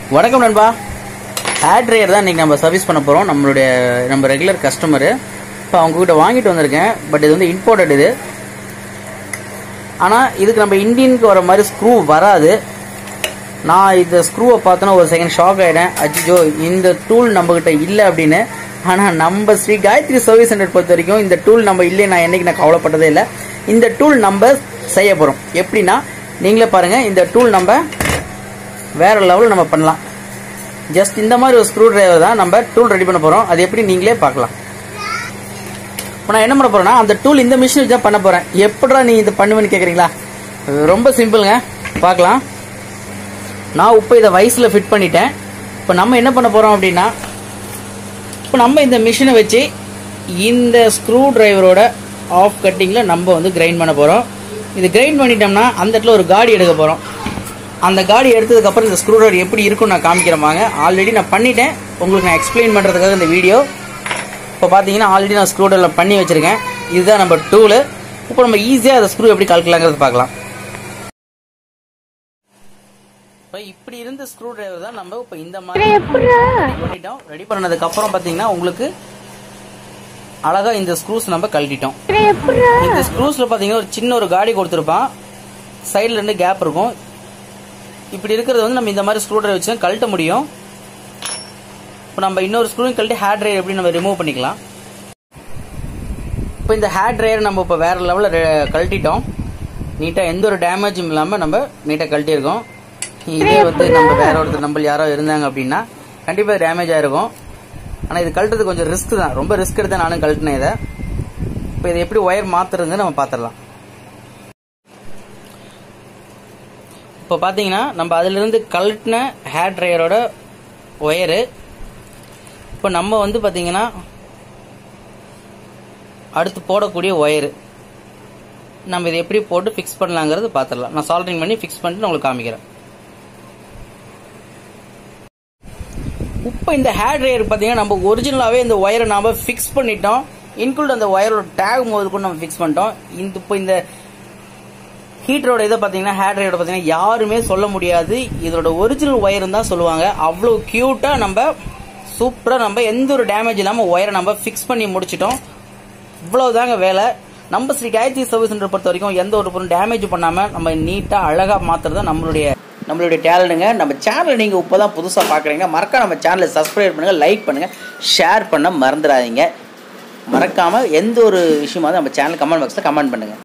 வணக்கம் நண்பா hair dryer தான் இன்றைக்கி நம்ம சர்வீஸ் பண்ண போகிறோம் நம்மளுடைய நம்ம ரெகுலர் கஸ்டமரு இப்போ அவங்ககிட்ட வாங்கிட்டு வந்திருக்கேன் பட் இது வந்து இம்போர்ட்டட் இது ஆனால் இதுக்கு நம்ம இந்தியனுக்கு வர மாதிரி ஸ்க்ரூ வராது நான் இந்த ஸ்க்ரூவை பார்த்தோன்னா ஒரு செகண்ட் ஷாக் ஆகிட்டேன் அச்சோ இந்த டூல் நம்மக்கிட்ட இல்லை அப்படின்னு ஆனால் நம்ம ஸ்ரீ காயத்ரி சர்வீஸ் சென்டர் பொறுத்த வரைக்கும் இந்த டூல் நம்ம இல்லை நான் என்னைக்கு நான் கவலைப்பட்டதே இல்லை இந்த டூல் நம்ம செய்ய போகிறோம் எப்படின்னா நீங்களே பாருங்கள் இந்த டூல் நம்ம வேற லெவலில் நம்ம பண்ணலாம் ஜஸ்ட் இந்த மாதிரி ஒரு ஸ்க்ரூ டிரைவர் தான் நம்ம டூல் ரெடி பண்ண போகிறோம் அது எப்படி நீங்களே பார்க்கலாம் இப்போ நான் என்ன பண்ண போறேன்னா அந்த டூல் இந்த மிஷின் வச்சு தான் பண்ண போகிறேன் எப்படா நீ இது பண்ணுவேன்னு கேட்குறீங்களா ரொம்ப சிம்பிளுங்க பார்க்கலாம் நான் இப்போ இதை வயசில் ஃபிட் பண்ணிட்டேன் இப்போ நம்ம என்ன பண்ண போகிறோம் அப்படின்னா இப்போ நம்ம இந்த மிஷினை வச்சு இந்த ஸ்க்ரூ டிரைவரோட ஆஃப் கட்டிங்கில் நம்ம வந்து கிரைண்ட் பண்ண போகிறோம் இது கிரைண்ட் பண்ணிட்டோம்னா அந்த இடத்துல ஒரு காடி எடுக்க போகிறோம் அந்த காடி எடுத்ததுக்கப்புறம் இந்த ஸ்க்ரூ டிரைவர் எப்படி இருக்கும்னு நான் காமிக்கிறேன் ஆல்ரெடி நான் பண்ணிட்டேன் உங்களுக்கு நான் எக்ஸ்பிளைன் பண்ணுறதுக்காக இந்த வீடியோ இப்போ பார்த்தீங்கன்னா ஆல்ரெடி நான் ஸ்க்ரூ டிரைவர் பண்ணி வச்சுருக்கேன் இதுதான் நம்ம டூலு இப்போ நம்ம ஈஸியாக அந்த ஸ்க்ரூ எப்படி கலக்கலாங்கிறது பார்க்கலாம் இப்போ இப்படி இருந்த ஸ்க்ரூ டிரைவர் தான் நம்ம இப்போ இந்த மாதிரி ready பண்ணிட்டோம் ரெடி பண்ணதுக்கு அப்புறம் பார்த்தீங்கன்னா உங்களுக்கு அழகா இந்த ஸ்க்ரூஸ் நம்ம கழட்டிட்டோம் இந்த ஸ்க்ரூஸ்ல பார்த்தீங்கன்னா ஒரு சின்ன ஒரு காடி கொடுத்துருப்பான் சைடுல இருந்து கேப் இருக்கும் இப்படி இருக்கிறது வந்து நம்ம இந்த மாதிரி ஸ்க்ரூ டிரைவர் வச்சு தான் கழட்ட முடியும் இப்போ நம்ம இன்னொரு ஸ்க்ரூ கழட்டி ஹேர் ட்ரையர் எப்படி நம்ம ரிமூவ் பண்ணிக்கலாம் இப்போ இந்த ஹேர் ட்ரையர் நம்ம இப்போ வேற லெவலில் கழட்டிட்டோம் நீட்டாக எந்த ஒரு டேமேஜும் இல்லாமல் நம்ம நீட்டாக கழட்டியிருக்கோம் இதே வந்து நம்ம வேற ஒருத்தர் நம்ம யாரோ இருந்தாங்க அப்படின்னா கண்டிப்பாக டேமேஜ் ஆயிருக்கும் ஆனால் இது கழட்டுறது கொஞ்சம் ரிஸ்க் தான் ரொம்ப ரிஸ்க் எடுத்து நானும் கழட்டினேன் இதை இப்போ இதை எப்படி ஒயர் மாத்துறதுன்னு நம்ம பார்த்துடலாம் இப்போ பார்த்தீங்கன்னா நம்ம அதிலிருந்து கழட்டின ஹேர் ட்ரையரோட ஒயரு இப்போ நம்ம வந்து பார்த்தீங்கன்னா அடுத்து போடக்கூடிய ஒயரு நம்ம இதை எப்படி போட்டு ஃபிக்ஸ் பண்ணலாங்கிறது பார்த்துடலாம் நான் சால்டரிங் பண்ணி ஃபிக்ஸ் பண்ணிட்டு நான் உங்களுக்கு காமிக்கிறேன் இப்போ இந்த ஹேர் ட்ரையர் பார்த்தீங்கன்னா நம்ம ஒரிஜினலாகவே இந்த ஒயரை நாம ஃபிக்ஸ் பண்ணிட்டோம் இன்க்ளூட் அந்த ஒயரோட டேக் முதல் கூட நம்ம ஃபிக்ஸ் பண்ணிட்டோம் இந்த இப்போ இந்த ஹீட்டரோட இதை பார்த்தீங்கன்னா ஹேர் ட்ரையரோட பார்த்தீங்கன்னா யாருமே சொல்ல முடியாது இதோட ஒரிஜினல் ஒயர் தான் சொல்லுவாங்க அவ்வளோ க்யூட்டாக நம்ம சூப்பராக நம்ம எந்த ஒரு டேமேஜ் இல்லாமல் ஒயரை நம்ம ஃபிக்ஸ் பண்ணி முடிச்சிட்டோம் இவ்வளவுதாங்க வேலை நம்ம ஸ்ரீ காயத்ரி சர்வீஸ் சென்டர் பொறுத்த வரைக்கும் எந்த ஒரு பொருள் டேமேஜ் பண்ணாமல் நம்ம நீட்டாக அழகாக மாற்றுறது தான் நம்மளுடைய நம்மளுடைய டேலண்ட்டுங்க நம்ம சேனலை நீங்கள் இப்போ தான் புதுசாக பார்க்குறீங்க மறக்காம நம்ம சேனலை சப்ஸ்கிரைப் பண்ணுங்கள் லைக் பண்ணுங்கள் ஷேர் பண்ண மறந்துடாதீங்க மறக்காமல் எந்த ஒரு விஷயமா நம்ம சேனல் கமெண்ட் பாக்ஸில் கமெண்ட் பண்ணுங்கள்